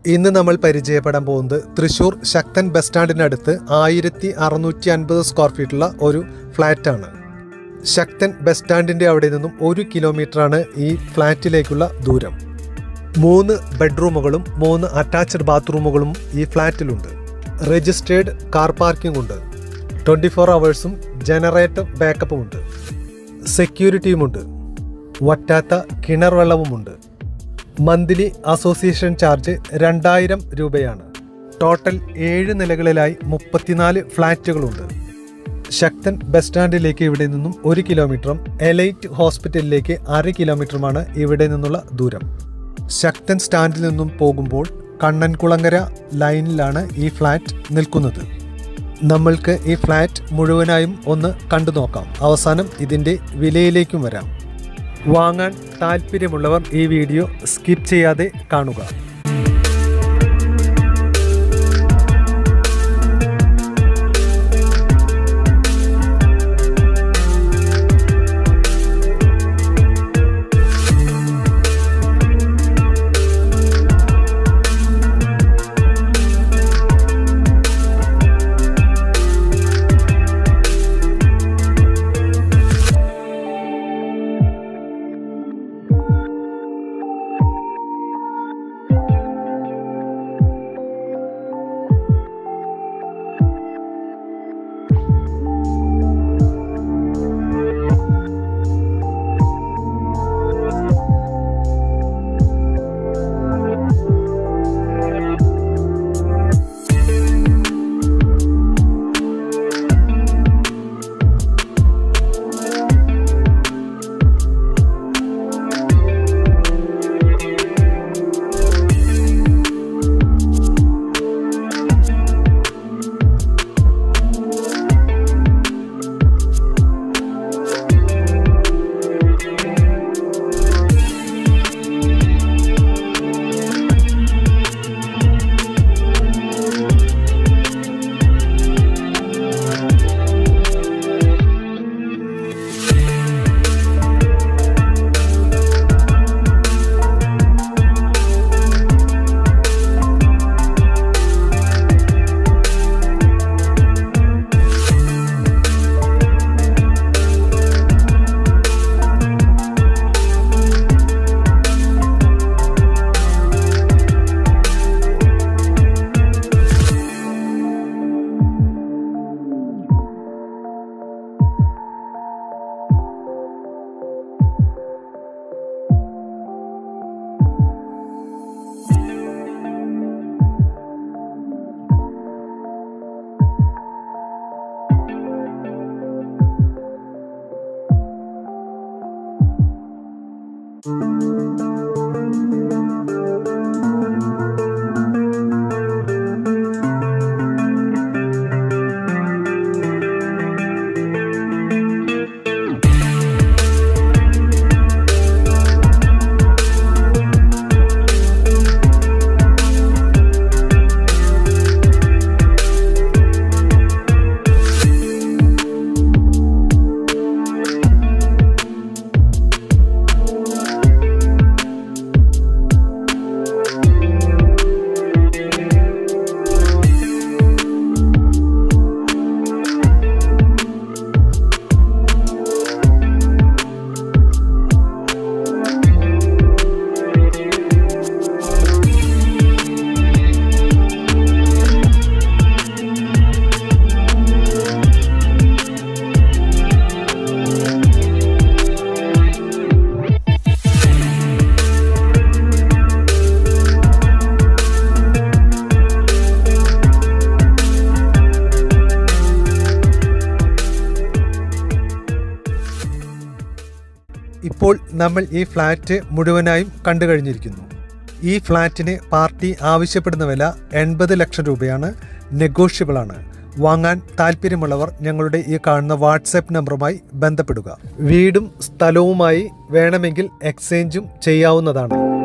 ഇന്ന് നമ്മൾ പരിചയപ്പെടാൻ പോകുന്നത് തൃശൂർ ശക്തൻ ബസ് സ്റ്റാൻഡിനടുത്ത് ആയിരത്തി അറുന്നൂറ്റി അൻപത് സ്ക്വയർ ഫീറ്റുള്ള ഒരു ഫ്ലാറ്റാണ് ശക്തൻ ബസ് സ്റ്റാൻഡിൻ്റെ അവിടെ നിന്നും ഒരു കിലോമീറ്ററാണ് ഈ ഫ്ലാറ്റിലേക്കുള്ള ദൂരം മൂന്ന് ബെഡ്റൂമുകളും മൂന്ന് അറ്റാച്ച്ഡ് ബാത്റൂമുകളും ഈ ഫ്ലാറ്റിലുണ്ട് രജിസ്റ്റേർഡ് കാർ പാർക്കിംഗ് ഉണ്ട് ട്വൻറ്റി ഫോർ അവേഴ്സും ജനറേറ്റർ ബാക്കപ്പും ഉണ്ട് സെക്യൂരിറ്റിയുമുണ്ട് വറ്റാത്ത കിണർ വെള്ളവുമുണ്ട് മന്ത്ലി അസോസിയേഷൻ ചാർജ് രണ്ടായിരം രൂപയാണ് ടോട്ടൽ ഏഴ് നിലകളിലായി മുപ്പത്തിനാല് ഫ്ലാറ്റുകളുണ്ട് ശക്തൻ ബസ് സ്റ്റാൻഡിലേക്ക് ഇവിടെ നിന്നും ഒരു കിലോമീറ്ററും എലൈറ്റ് ഹോസ്പിറ്റലിലേക്ക് അര കിലോമീറ്ററുമാണ് ഇവിടെ നിന്നുള്ള ദൂരം ശക്തൻ സ്റ്റാൻഡിൽ നിന്നും പോകുമ്പോൾ കണ്ണൻകുളങ്ങര ലൈനിലാണ് ഈ ഫ്ലാറ്റ് നിൽക്കുന്നത് നമ്മൾക്ക് ഈ ഫ്ലാറ്റ് മുഴുവനായും ഒന്ന് കണ്ടു നോക്കാം അവസാനം ഇതിൻ്റെ വിലയിലേക്കും വരാം വാങ്ങാൻ താല്പര്യമുള്ളവർ ഈ വീഡിയോ സ്കിപ്പ് ചെയ്യാതെ കാണുക ഇപ്പോൾ നമ്മൾ ഈ ഫ്ലാറ്റ് മുഴുവനായും കണ്ടു കഴിഞ്ഞിരിക്കുന്നു ഈ ഫ്ലാറ്റിന് പാർട്ടി ആവശ്യപ്പെടുന്ന വില എൺപത് ലക്ഷം രൂപയാണ് നെഗോഷ്യബിൾ ആണ് വാങ്ങാൻ താല്പര്യമുള്ളവർ ഞങ്ങളുടെ ഈ കാണുന്ന വാട്സാപ്പ് നമ്പറുമായി ബന്ധപ്പെടുക വീടും സ്ഥലവുമായി വേണമെങ്കിൽ എക്സ്ചേഞ്ചും ചെയ്യാവുന്നതാണ്